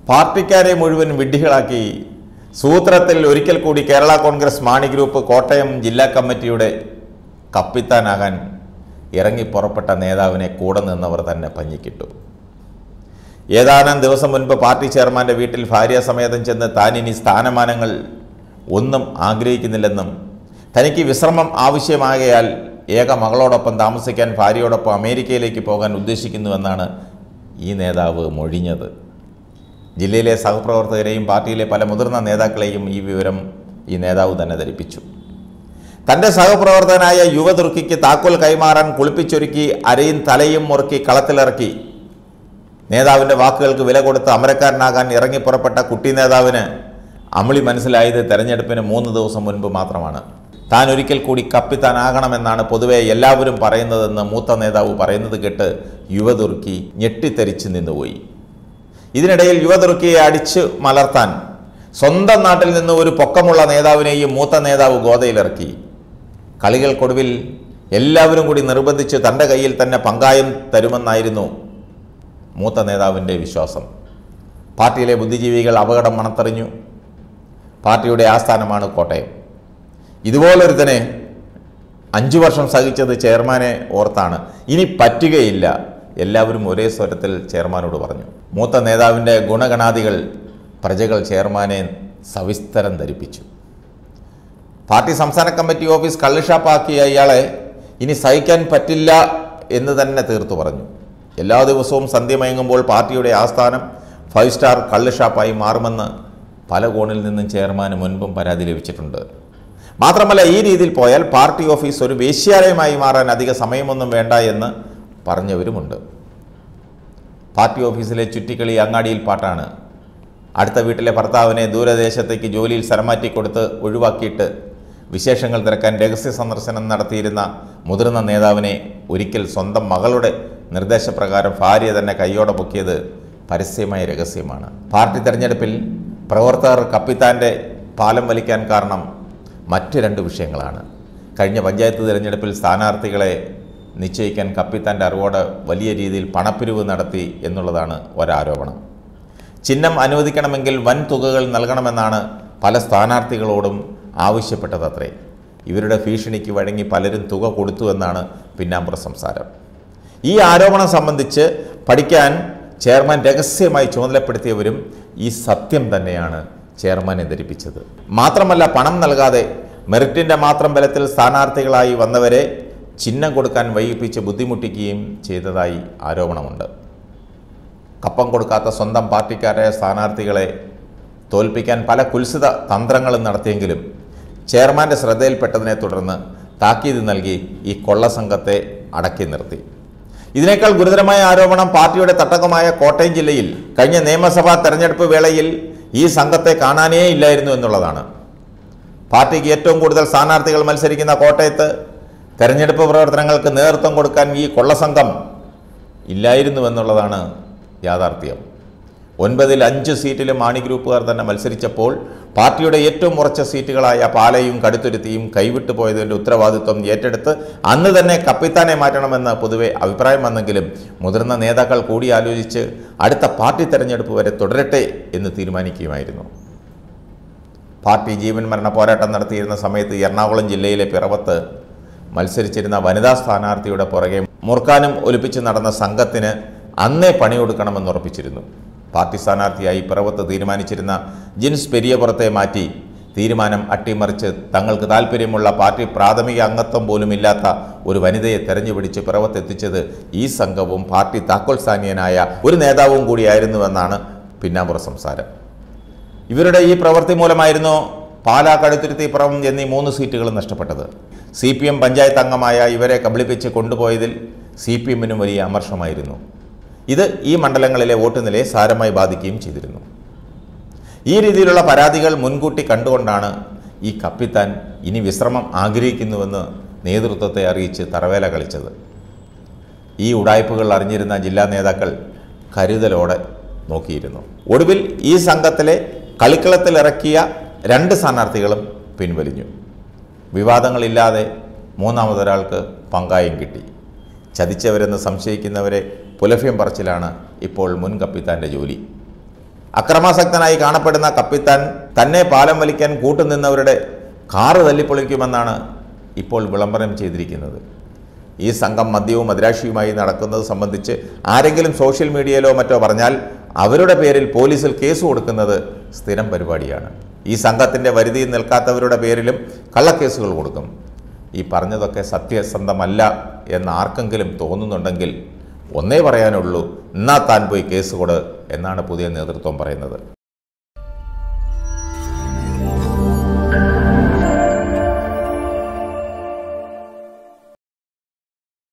പാർട്ടിക്കാരെ മുഴുവൻ വിഡ്ഢികളാക്കി സൂത്രത്തിൽ ഒരിക്കൽ കൂടി കേരള കോൺഗ്രസ് മാണി ഗ്രൂപ്പ് കോട്ടയം ജില്ലാ കമ്മിറ്റിയുടെ കപ്പിത്താനാകാൻ ഇറങ്ങി പുറപ്പെട്ട നേതാവിനെ കൂടെ നിന്നവർ തന്നെ പഞ്ഞിക്കിട്ടു ഏതാനും ദിവസം മുൻപ് പാർട്ടി ചെയർമാൻ്റെ വീട്ടിൽ ഭാര്യാസമേതം ചെന്ന് താൻ ഇനി സ്ഥാനമാനങ്ങൾ ഒന്നും ആഗ്രഹിക്കുന്നില്ലെന്നും തനിക്ക് വിശ്രമം ആവശ്യമാകയാൽ ഏക മകളോടൊപ്പം താമസിക്കാൻ ഭാര്യയോടൊപ്പം അമേരിക്കയിലേക്ക് പോകാൻ ഉദ്ദേശിക്കുന്നുവെന്നാണ് ഈ നേതാവ് മൊഴിഞ്ഞത് ജില്ലയിലെ സഹപ്രവർത്തകരെയും പാർട്ടിയിലെ പല മുതിർന്ന നേതാക്കളെയും ഈ വിവരം ഈ നേതാവ് തന്നെ ധരിപ്പിച്ചു തൻ്റെ സഹപ്രവർത്തകനായ യുവതുർക്കിക്ക് താക്കോൽ കൈമാറാൻ കുളിപ്പിച്ചൊരുക്കി അരയും തലയും മുറുക്കി കളത്തിലിറക്കി നേതാവിൻ്റെ വാക്കുകൾക്ക് വില കൊടുത്ത് അമരക്കാരനാകാൻ ഇറങ്ങി പുറപ്പെട്ട കുട്ടി നേതാവിന് അമളി മനസ്സിലായത് തെരഞ്ഞെടുപ്പിന് മൂന്ന് ദിവസം മുൻപ് മാത്രമാണ് താൻ ഒരിക്കൽ കൂടി കപ്പിത്താനാകണമെന്നാണ് പൊതുവെ എല്ലാവരും പറയുന്നതെന്ന് മൂത്ത നേതാവ് പറയുന്നത് കേട്ട് യുവതുർക്കി ഞെട്ടിത്തെറിച്ച് നിന്നുപോയി ഇതിനിടയിൽ യുവതുർക്കിയെ അടിച്ച് മലർത്താൻ സ്വന്തം നാട്ടിൽ നിന്ന് ഒരു പൊക്കമുള്ള നേതാവിനെയും മൂത്ത നേതാവ് ഗോതയിലിറക്കി കളികൾക്കൊടുവിൽ എല്ലാവരും കൂടി നിർബന്ധിച്ച് തൻ്റെ കയ്യിൽ തന്നെ പങ്കായം തരുമെന്നായിരുന്നു മൂത്ത നേതാവിൻ്റെ വിശ്വാസം പാർട്ടിയിലെ ബുദ്ധിജീവികൾ അപകടം മണത്തെറിഞ്ഞു പാർട്ടിയുടെ ആസ്ഥാനമാണ് കോട്ടയം ഇതുപോലൊരുത്തനെ അഞ്ചു വർഷം സഹിച്ചത് ചെയർമാനെ ഓർത്താണ് ഇനി പറ്റുകയില്ല എല്ലാവരും ഒരേ സ്വരത്തിൽ ചെയർമാനോട് പറഞ്ഞു മൂത്ത നേതാവിൻ്റെ ഗുണഗണാദികൾ പ്രജകൾ ചെയർമാനെ സവിസ്തരം ധരിപ്പിച്ചു പാർട്ടി സംസ്ഥാന കമ്മിറ്റി ഓഫീസ് കള്ളുഷാപ്പാക്കിയ ഇയാളെ ഇനി സഹിക്കാൻ പറ്റില്ല എന്ന് തന്നെ തീർത്തു പറഞ്ഞു എല്ലാ ദിവസവും സന്ധ്യ മയങ്ങുമ്പോൾ പാർട്ടിയുടെ ആസ്ഥാനം ഫൈവ് സ്റ്റാർ കള്ളുഷാപ്പായി മാറുമെന്ന് പല കോണിൽ നിന്നും ചെയർമാന് മുൻപും പരാതി ലഭിച്ചിട്ടുണ്ട് മാത്രമല്ല ഈ രീതിയിൽ പോയാൽ പാർട്ടി ഓഫീസ് ഒരു വേശ്യാലയമായി മാറാൻ അധിക സമയമൊന്നും വേണ്ട എന്ന് പറഞ്ഞവരുമുണ്ട് പാർട്ടി ഓഫീസിലെ ചുറ്റിക്കളി അങ്ങാടിയിൽ പാട്ടാണ് അടുത്ത വീട്ടിലെ ഭർത്താവിനെ ദൂരദേശത്തേക്ക് ജോലിയിൽ സ്ഥലമാറ്റി കൊടുത്ത് ഒഴിവാക്കിയിട്ട് വിശേഷങ്ങൾ തിരക്കാൻ രഹസ്യ സന്ദർശനം നടത്തിയിരുന്ന മുതിർന്ന നേതാവിനെ ഒരിക്കൽ സ്വന്തം മകളുടെ നിർദ്ദേശപ്രകാരം ഭാര്യ തന്നെ കൈയോടെ പൊക്കിയത് പരസ്യമായ രഹസ്യമാണ് പാർട്ടി തെരഞ്ഞെടുപ്പിൽ പ്രവർത്തകർ കപ്പിത്താൻ്റെ പാലം വലിക്കാൻ കാരണം മറ്റ് രണ്ട് വിഷയങ്ങളാണ് കഴിഞ്ഞ പഞ്ചായത്ത് തിരഞ്ഞെടുപ്പിൽ സ്ഥാനാർത്ഥികളെ നിശ്ചയിക്കാൻ കപ്പിത്താൻ്റെ അറിവോട് വലിയ രീതിയിൽ പണപ്പിരിവ് നടത്തി എന്നുള്ളതാണ് ഒരാരോപണം ചിഹ്നം അനുവദിക്കണമെങ്കിൽ വൻ തുകകൾ നൽകണമെന്നാണ് പല സ്ഥാനാർത്ഥികളോടും ആവശ്യപ്പെട്ടതത്രേ ഇവരുടെ ഭീഷണിക്ക് വഴങ്ങി പലരും തുക കൊടുത്തുവെന്നാണ് പിന്നാമ്പുറ സംസാരം ഈ ആരോപണം സംബന്ധിച്ച് പഠിക്കാൻ ചെയർമാൻ രഹസ്യമായി ചുമതലപ്പെടുത്തിയവരും ഈ സത്യം തന്നെയാണ് ചെയർമാനെ ധരിപ്പിച്ചത് മാത്രമല്ല പണം നൽകാതെ മെറിറ്റിൻ്റെ മാത്രം ബലത്തിൽ സ്ഥാനാർത്ഥികളായി വന്നവരെ ചിഹ്നം കൊടുക്കാൻ വൈകിപ്പിച്ച് ബുദ്ധിമുട്ടിക്കുകയും ചെയ്തതായി ആരോപണമുണ്ട് കപ്പം കൊടുക്കാത്ത സ്വന്തം പാർട്ടിക്കാരായ സ്ഥാനാർത്ഥികളെ തോൽപ്പിക്കാൻ പല കുൽസിത തന്ത്രങ്ങളും നടത്തിയെങ്കിലും ചെയർമാൻ്റെ ശ്രദ്ധയിൽപ്പെട്ടതിനെ തുടർന്ന് താക്കീത് നൽകി ഈ കൊള്ളസംഘത്തെ അടക്കി നിർത്തി ഇതിനേക്കാൾ ഗുരുതരമായ ആരോപണം പാർട്ടിയുടെ തട്ടകമായ കോട്ടയം ജില്ലയിൽ കഴിഞ്ഞ നിയമസഭാ തെരഞ്ഞെടുപ്പ് വേളയിൽ ഈ സംഘത്തെ കാണാനേ ഇല്ലായിരുന്നു എന്നുള്ളതാണ് പാർട്ടിക്ക് ഏറ്റവും കൂടുതൽ സ്ഥാനാർത്ഥികൾ മത്സരിക്കുന്ന കോട്ടയത്ത് തെരഞ്ഞെടുപ്പ് പ്രവർത്തനങ്ങൾക്ക് നേതൃത്വം കൊടുക്കാൻ ഈ കൊള്ളസംഘം ഇല്ലായിരുന്നുവെന്നുള്ളതാണ് യാഥാർത്ഥ്യം ഒൻപതിൽ അഞ്ച് സീറ്റിലും മാണി ഗ്രൂപ്പുകാർ തന്നെ മത്സരിച്ചപ്പോൾ പാർട്ടിയുടെ ഏറ്റവും ഉറച്ച സീറ്റുകളായ പാലയും കടുത്തുരുത്തിയും കൈവിട്ടു പോയതിൻ്റെ ഉത്തരവാദിത്വം ഏറ്റെടുത്ത് അന്ന് തന്നെ കപ്പിത്താനെ മാറ്റണമെന്ന് പൊതുവെ അഭിപ്രായം വന്നെങ്കിലും മുതിർന്ന നേതാക്കൾ കൂടിയാലോചിച്ച് അടുത്ത പാർട്ടി തെരഞ്ഞെടുപ്പ് വരെ തുടരട്ടെ എന്ന് തീരുമാനിക്കുകയുമായിരുന്നു പാർട്ടി ജീവൻ മരണ പോരാട്ടം നടത്തിയിരുന്ന സമയത്ത് എറണാകുളം ജില്ലയിലെ പിറവത്ത് മത്സരിച്ചിരുന്ന വനിതാ സ്ഥാനാർത്ഥിയുടെ പുറകെ മുറുക്കാനും ഒലിപ്പിച്ച് നടന്ന സംഘത്തിന് അന്നേ പണി കൊടുക്കണമെന്ന് ഉറപ്പിച്ചിരുന്നു പാർട്ടി സ്ഥാനാർത്ഥിയായി പിറവത്ത് തീരുമാനിച്ചിരുന്ന ജിൻസ് പെരിയപുറത്തെ മാറ്റി തീരുമാനം അട്ടിമറിച്ച് തങ്ങൾക്ക് താല്പര്യമുള്ള പാർട്ടി പ്രാഥമിക അംഗത്വം പോലും ഇല്ലാത്ത ഒരു വനിതയെ തെരഞ്ഞുപിടിച്ച് പിറവത്തെത്തിച്ചത് ഈ സംഘവും പാർട്ടി താക്കോൽ സ്ഥാനീയനായ ഒരു നേതാവും കൂടിയായിരുന്നുവെന്നാണ് പിന്നാമ്പുറ സംസാരം ഇവരുടെ ഈ പ്രവൃത്തി മൂലമായിരുന്നു പാലാ കടുത്തുരുത്തി പുറം എന്നീ മൂന്ന് സീറ്റുകളും നഷ്ടപ്പെട്ടത് സി പി എം പഞ്ചായത്ത് അംഗമായ ഇവരെ കബളിപ്പിച്ച് കൊണ്ടുപോയതിൽ സി പി എമ്മിനും വലിയ അമർഷമായിരുന്നു ഇത് ഈ മണ്ഡലങ്ങളിലെ വോട്ട് നിലയെ സാരമായി ബാധിക്കുകയും ചെയ്തിരുന്നു ഈ രീതിയിലുള്ള പരാതികൾ മുൻകൂട്ടി കണ്ടുകൊണ്ടാണ് ഈ കപ്പിത്താൻ ഇനി വിശ്രമം ആഗ്രഹിക്കുന്നുവെന്ന് നേതൃത്വത്തെ അറിയിച്ച് തറവേല കളിച്ചത് ഈ ഉടായ്പകൾ അറിഞ്ഞിരുന്ന ജില്ലാ നേതാക്കൾ കരുതലോടെ നോക്കിയിരുന്നു ഒടുവിൽ ഈ സംഘത്തിലെ കളിക്കളത്തിലിറക്കിയ രണ്ട് സ്ഥാനാർത്ഥികളും പിൻവലിഞ്ഞു വിവാദങ്ങളില്ലാതെ മൂന്നാമതൊരാൾക്ക് പങ്കായം കിട്ടി ചതിച്ചവരെന്ന് സംശയിക്കുന്നവരെ പുലഭ്യം പറച്ചിലാണ് ഇപ്പോൾ മുൻ കപ്പിത്താൻ്റെ ജോലി അക്രമാസക്തനായി കാണപ്പെടുന്ന കപ്പിത്താൻ തന്നെ പാലം വലിക്കാൻ കൂട്ടുനിന്നവരുടെ കാറ് തല്ലിപ്പൊളിക്കുമെന്നാണ് ഇപ്പോൾ വിളംബരം ചെയ്തിരിക്കുന്നത് ഈ സംഘം മദ്യവും മദ്രാശിയുമായി നടക്കുന്നത് സംബന്ധിച്ച് ആരെങ്കിലും സോഷ്യൽ മീഡിയയിലോ മറ്റോ പറഞ്ഞാൽ അവരുടെ പേരിൽ പോലീസിൽ കേസ് കൊടുക്കുന്നത് സ്ഥിരം പരിപാടിയാണ് ഈ സംഘത്തിൻ്റെ വരുതിയിൽ നിൽക്കാത്തവരുടെ പേരിലും കള്ളക്കേസുകൾ കൊടുക്കും ഈ പറഞ്ഞതൊക്കെ സത്യസന്ധമല്ല എന്ന് ആർക്കെങ്കിലും തോന്നുന്നുണ്ടെങ്കിൽ ഒന്നേ പറയാനുള്ളൂ എന്നാ താൻ പോയി കേസ് കൊട് എന്നാണ് പുതിയ നേതൃത്വം പറയുന്നത്